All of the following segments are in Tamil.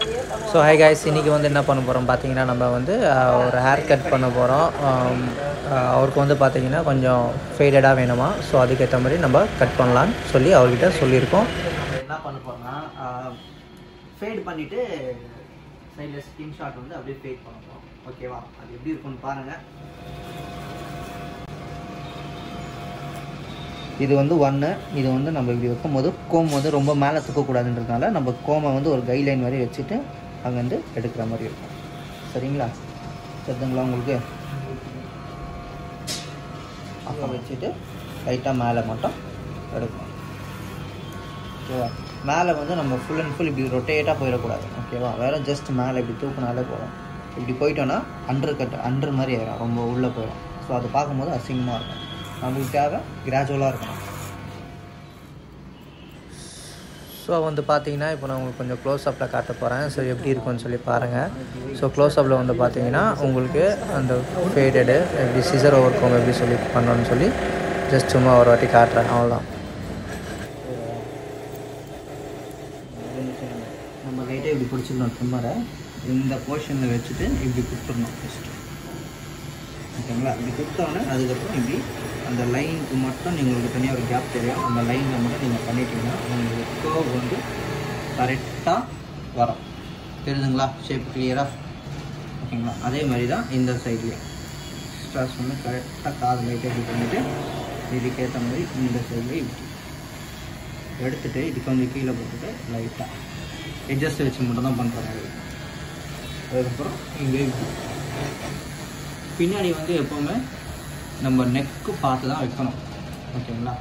ஸோ ஹை காய்ஸ் இன்றைக்கி வந்து என்ன பண்ண போகிறோம் பார்த்தீங்கன்னா நம்ம வந்து ஆஹ், ஒரு ஹேர் கட் பண்ண போகிறோம் அவருக்கு வந்து பார்த்தீங்கன்னா கொஞ்சம் ஃபேடடாக வேணுமா ஸோ அதுக்கேற்ற மாதிரி நம்ம கட் பண்ணலான்னு சொல்லி அவர்கிட்ட சொல்லியிருக்கோம் என்ன பண்ண போகிறோம்னா ஃபேட் பண்ணிவிட்டு சைடில் ஸ்கின் ஷாட் வந்து அப்படியே ஃபேட் பண்ண போகிறோம் ஓகேவா அது எப்படி இருக்கும்னு பாருங்கள் இது வந்து ஒன்று இது வந்து நம்ம இப்படி வைக்கும்போது கோம் வந்து ரொம்ப மேலே தூக்கக்கூடாதுன்றதுனால நம்ம கோமை வந்து ஒரு கைட்லைன் மாதிரி வச்சுட்டு அங்கேருந்து எடுக்கிற மாதிரி இருக்கும் சரிங்களா தெரிஞ்சுங்களா உங்களுக்கு அப்போ வச்சுட்டு லைட்டாக மேலே மட்டும் எடுக்கணும் ஓகேவா மேலே வந்து நம்ம ஃபுல் அண்ட் ஃபுல் இப்படி ரொட்டேட்டாக போயிடக்கூடாது ஓகேவா வேறு ஜஸ்ட் மேலே இப்படி தூக்குனாலே போதும் இப்படி போயிட்டோன்னா அண்டர் கட் அண்டர் மாதிரி ஆயிடும் ரொம்ப உள்ளே போயிடும் ஸோ அதை பார்க்கும்போது அசிங்கமாக இருக்கும் நம்மளுக்கு தேவை கிராஜுவலாக இருக்கணும் ஸோ வந்து பார்த்தீங்கன்னா இப்போ நான் உங்களுக்கு கொஞ்சம் க்ளோஸ் அப்பில் காட்ட போகிறேன் ஸோ எப்படி இருக்கும்னு சொல்லி பாருங்கள் ஸோ க்ளோஸ் அப்பில் வந்து பார்த்தீங்கன்னா உங்களுக்கு அந்த ஃபேடடு எப்படி சிசர் ஓவர் கோம் எப்படி சொல்லி பண்ணணும்னு சொல்லி ஜஸ்ட் சும்மா ஒரு வாட்டி காட்டுறேன் அவ்வளோதான் நம்ம லைட்டாக இப்படி பிடிச்சிடணும் ட்ரிம்மரை இந்த போர்ஷனில் வச்சுட்டு இப்படி கொடுத்துடணும் ஃபஸ்ட்டு ஓகேங்களா இப்படி கொடுத்தோன்னே அதுக்கப்புறம் இப்படி அந்த லைனுக்கு மட்டும் உங்களுக்கு தனியாக ஒரு கேப் தெரியும் அந்த லைனில் மட்டும் நீங்கள் பண்ணிட்டீங்கன்னா உங்களுக்கு கர்வ் வந்து கரெக்டாக வரும் தெரியுதுங்களா ஷேப் கிளியராக ஓகேங்களா அதே மாதிரி தான் இந்த சைட்லேயும் ஸ்ட்ராஸ் வந்து கரெக்டாக காது லைட்டாக இப்படி பண்ணிவிட்டு இதுக்கேற்ற மாதிரி இந்த சைட்லேயும் இப்படி எடுத்துகிட்டு இது கொஞ்சம் கீழே போட்டுட்டு லைட்டாக எட்ஜஸ்ட் வச்சு மட்டும் தான் பண்ணுறாங்க அதுக்கப்புறம் இங்கே இப்படி பின்னாடி வந்து எப்போவுமே நம்ம நெக்கு பார்த்து தான் வைக்கணும் ஓகேங்களா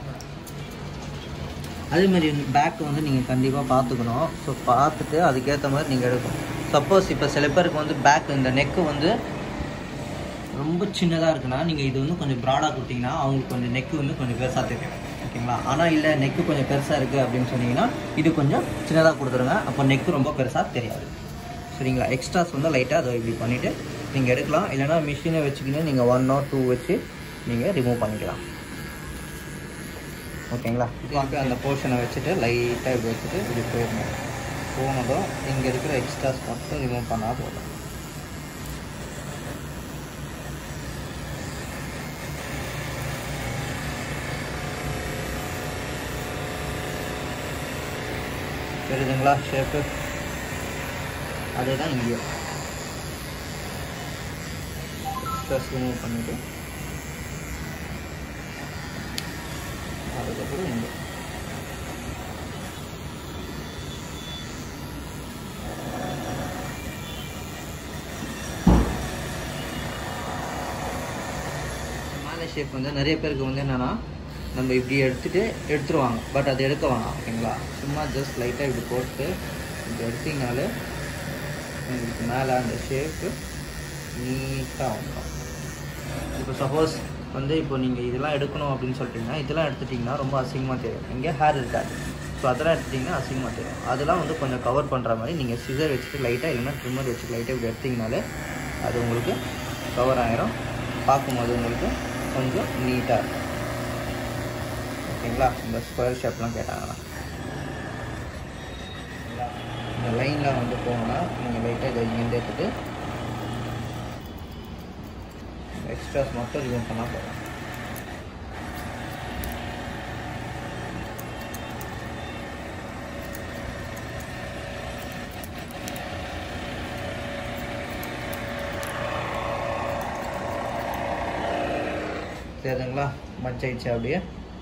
அதே மாதிரி பேக் வந்து நீங்கள் கண்டிப்பாக பார்த்துக்கணும் ஸோ பார்த்துட்டு அதுக்கேற்ற மாதிரி நீங்கள் எடுக்கணும் சப்போஸ் இப்போ சில பேருக்கு வந்து பேக் இந்த நெக்கு வந்து ரொம்ப சின்னதாக இருக்குன்னா நீங்கள் இது வந்து கொஞ்சம் ப்ராடாக கொடுத்தீங்கன்னா அவங்களுக்கு கொஞ்சம் நெக்கு வந்து கொஞ்சம் பெருசாக தெரியும் ஓகேங்களா ஆனால் இல்லை நெக்கு கொஞ்சம் பெருசாக இருக்குது அப்படின்னு சொன்னீங்கன்னா இது கொஞ்சம் சின்னதாக கொடுத்துருங்க அப்போ நெக்கு ரொம்ப பெருசாக தெரியாது சரிங்களா எக்ஸ்ட்ராஸ் வந்து லைட்டாக அதை இப்படி பண்ணிவிட்டு நீங்கள் எடுக்கலாம் இல்லைனா மிஷினை வச்சுக்கின்னு நீங்கள் ஒன் ஆர் டூ வச்சு நீங்கள் ரிமூவ் பண்ணிக்கலாம் ஓகேங்களா இப்போ அந்த போர்ஷனை வச்சுட்டு லைட்டாக இப்படி வச்சுட்டு இப்படி போயிடணும் போனதும் இங்கே இருக்கிற எக்ஸ்ட்ராஸ் மட்டும் ரிமூவ் பண்ணால் போதும் தெரியுதுங்களா ஷேப்பு அதே தான் இங்கேயும் ஸ்ட்ரெஸ் ரிமூவ் பண்ணிவிட்டு அதுக்கப்புறம் இங்கே மேலே ஷேப் வந்து நிறைய பேருக்கு வந்து என்னென்னா நம்ம இப்படி எடுத்துகிட்டு எடுத்துருவாங்க பட் அது எடுக்க வேணாம் ஓகேங்களா சும்மா ஜஸ்ட் லைட்டாக இப்படி போட்டு இப்படி எடுத்தீங்கனாலே உங்களுக்கு மேலே அந்த ஷேப்பு நீட்டாக வந்துடும் இப்போ சப்போஸ் வந்து இப்போ நீங்கள் இதெல்லாம் எடுக்கணும் அப்படின்னு சொல்லிட்டீங்கன்னா இதெல்லாம் எடுத்துட்டிங்கன்னா ரொம்ப அசிங்கமாக தெரியும் இங்கே ஹேர் இருக்காது ஸோ அதெல்லாம் எடுத்துட்டிங்கன்னா அசிங்கமாக தெரியும் அதெல்லாம் வந்து கொஞ்சம் கவர் பண்ணுற மாதிரி நீங்கள் சிசர் வச்சுட்டு லைட்டாக இல்லைன்னா ட்ரிம்மர் வச்சு லைட்டாக இப்படி எடுத்திங்கனாலே அது உங்களுக்கு கவர் ஆயிரும் பார்க்கும்போது உங்களுக்கு கொஞ்சம் நீட்டாக இருக்கும் ஓகேங்களா இந்த ஸ்கொயர் ஷேப்லாம் கேட்டாங்கன்னா இந்த லைனில் வந்து போகணுன்னா நீங்கள் லைட்டாக இதை இங்கேருந்து எடுத்துட்டு எக்ஸ்ட்ராஸ் மட்டும் ரிமூவ் பண்ணால் போதும் சரிங்களா மச்சாயிடுச்சு அப்படியே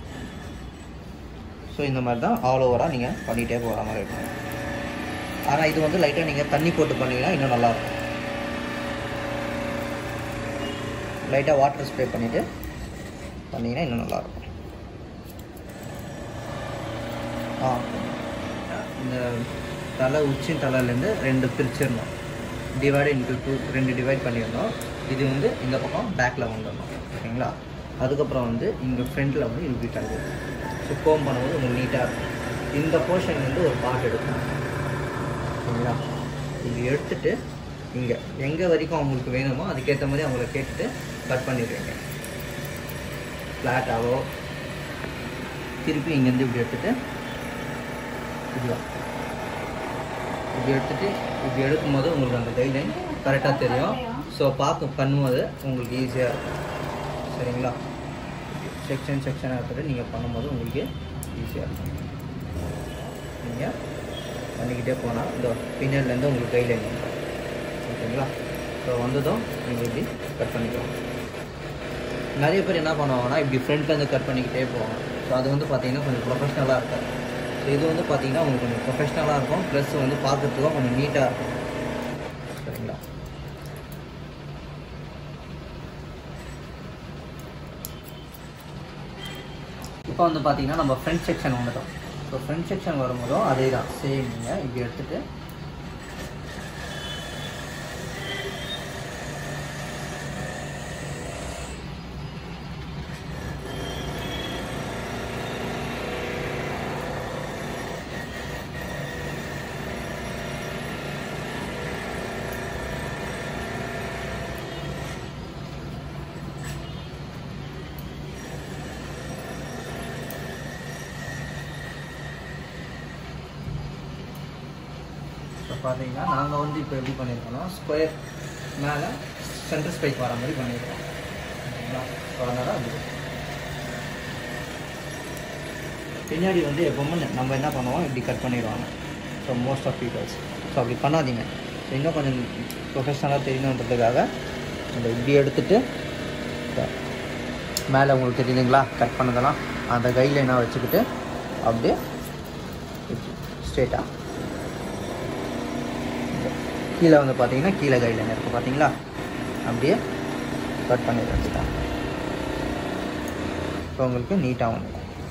ஸோ இந்த மாதிரி தான் ஆல் ஓவராக நீங்கள் பண்ணிகிட்டே போகிற மாதிரி இருக்கும் ஆனால் இது வந்து லைட்டாக நீங்கள் தண்ணி போட்டு பண்ணிங்கன்னா இன்னும் நல்லாயிருக்கும் லைட்டாக வாட்டர் ஸ்ப்ரே பண்ணிவிட்டு பண்ணிங்கன்னா இன்னும் நல்லாயிருக்கும் ஆ இந்த தலை உச்சி தலையிலேருந்து ரெண்டு பிரிச்சிடணும் டிவைட் இன்ட்டு டூ ரெண்டு டிவைட் பண்ணிடணும் இது வந்து இந்த பக்கம் பேக்கில் வந்துடணும் ஓகேங்களா அதுக்கப்புறம் வந்து இங்கே ஃப்ரண்ட்டில் வந்து இப்படி தள்ளி ஸோ கோம் பண்ணும்போது உங்களுக்கு நீட்டாக இருக்கும் இந்த போர்ஷன் வந்து ஒரு பார்ட் எடுக்கணும் ஓகேங்களா இது எடுத்துட்டு இங்கே எங்கே வரைக்கும் அவங்களுக்கு வேணுமோ அதுக்கேற்ற மாதிரி அவங்கள கேட்டுட்டு கட் பண்ணிடுவீங்க ஃப்ளாட்டாவோ திருப்பி இங்கேருந்து இப்படி எடுத்துட்டு இதுதான் இப்படி எடுத்துட்டு இப்படி எடுக்கும்போது உங்களுக்கு அந்த கைட்லைன் கரெக்டாக தெரியும் ஸோ பார்க்க பண்ணும்போது உங்களுக்கு ஈஸியாக இருக்கும் சரிங்களா செக்ஷன் செக்ஷனாக எடுத்துகிட்டு நீங்கள் பண்ணும்போது உங்களுக்கு ஈஸியாக இருக்கும் நீங்கள் பண்ணிக்கிட்டே போனால் இந்த பின்னாடிலேருந்து உங்களுக்கு கைட்லைன் வந்துடும் ஓகேங்களா ஸோ வந்ததும் நீங்கள் இப்படி கட் பண்ணிக்கலாம் நிறைய பேர் என்ன பண்ணுவாங்கன்னா இப்படி ஃப்ரண்ட்லேருந்து கட் பண்ணிக்கிட்டே போவாங்க ஸோ அது வந்து பார்த்தீங்கன்னா கொஞ்சம் ப்ரொஃபஷ்னலாக இருக்காது ஸோ இது வந்து பார்த்தீங்கன்னா உங்களுக்கு கொஞ்சம் ப்ரொஃபஷ்னலாக இருக்கும் ப்ளஸ் வந்து பார்க்குறதுக்கும் கொஞ்சம் நீட்டாக இருக்கும் சரிங்களா இப்போ வந்து பார்த்தீங்கன்னா நம்ம ஃப்ரண்ட் செக்ஷன் வந்துட்டோம் ஸோ ஃப்ரண்ட் செக்ஷன் வரும்போதும் அதே தான் சேம் நீங்கள் இப்படி எடுத்துகிட்டு இப்போ பார்த்தீங்கன்னா நாங்கள் வந்து இப்போ எப்படி பண்ணியிருக்கோம்னா ஸ்கொயர் மேலே சென்டர் ஸ்பைக் வர மாதிரி பண்ணியிருக்கோம் ஓகேங்களா ஸோ அதனால் அது பின்னாடி வந்து எப்பவுமே நம்ம என்ன பண்ணுவோம் இப்படி கட் பண்ணிடுவாங்க so most of peoples so அப்படி பண்ணாதீங்க ஸோ இன்னும் கொஞ்சம் ப்ரொஃபஷ்னலாக தெரியணுன்றதுக்காக நம்ம இப்படி எடுத்துட்டு மேலே உங்களுக்கு தெரியுதுங்களா கட் பண்ணதெல்லாம் அந்த கைட்லைனாக வச்சுக்கிட்டு அப்படியே ஸ்ட்ரெயிட்டாக கீழே வந்து பார்த்தீங்கன்னா கீழே கைட்லைன் இருக்குது பார்த்தீங்களா அப்படியே கட் பண்ணி வச்சுட்டேன் இப்போ உங்களுக்கு நீட்டாக வந்துடும்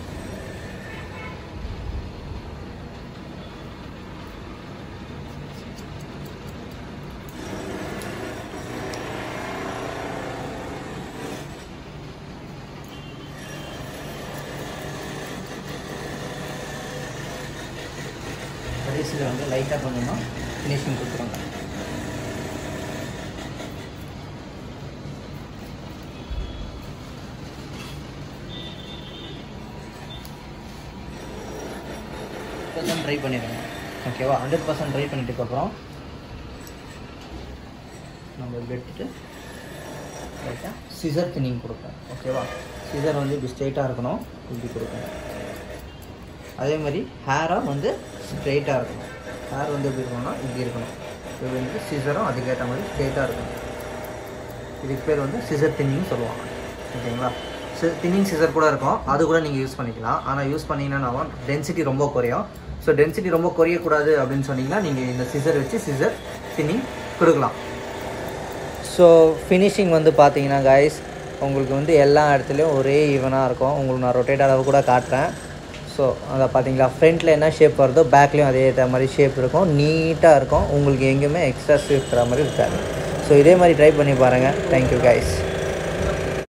கடைசியில் வந்து லைட்டாக கொஞ்சமாக ஃபினிஷிங் கொடுத்துருவாங்க பர்சன்ட் ட்ரை பண்ணிடுங்க ஓகேவா ஹண்ட்ரட் பர்சன்ட் ட்ரை பண்ணிட்டதுக்கப்புறம் நம்ம இப்படி எடுத்துட்டு லைட்டாக சிசர் தினிங் கொடுப்பேன் ஓகேவா சிசர் வந்து இப்படி ஸ்ட்ரெயிட்டாக இருக்கணும் இப்படி கொடுக்கணும் அதே மாதிரி ஹேராக வந்து ஸ்ட்ரெயிட்டாக இருக்கணும் ஹேர் வந்து எப்படி இருக்கணும்னா இப்படி இருக்கணும் இப்படி வந்து சிசரும் அதுக்கேற்ற மாதிரி ஸ்ட்ரெயிட்டாக இருக்கணும் இதுக்கு பேர் வந்து சிசர் தின்னிங் சொல்லுவாங்க ஓகேங்களா சி தின்னிங் சிசர் கூட இருக்கும் அது கூட நீங்கள் யூஸ் பண்ணிக்கலாம் ஆனால் யூஸ் பண்ணிங்கன்னா டென்சிட்டி ரொம்ப குறையும் ஸோ டென்சிட்டி ரொம்ப குறையக்கூடாது அப்படின்னு சொன்னீங்கன்னா நீங்கள் இந்த சிசர் வச்சு சிசர் தின்னிங் கொடுக்கலாம் ஸோ ஃபினிஷிங் வந்து பார்த்தீங்கன்னா கைஸ் உங்களுக்கு வந்து எல்லா இடத்துலையும் ஒரே ஈவனாக இருக்கும் உங்களுக்கு நான் ரொட்டேட் அளவு கூட காட்டுறேன் ஸோ அதை பார்த்தீங்களா ஃப்ரண்ட்டில் என்ன ஷேப் வருதோ பேக்லேயும் அதே ஏற்ற மாதிரி ஷேப் இருக்கும் நீட்டாக இருக்கும் உங்களுக்கு எங்கேயுமே எக்ஸ்ட்ரா ஷேப் தர மாதிரி இருக்காது ஸோ இதே மாதிரி ட்ரை பண்ணி பாருங்கள் தேங்க்யூ கைஸ்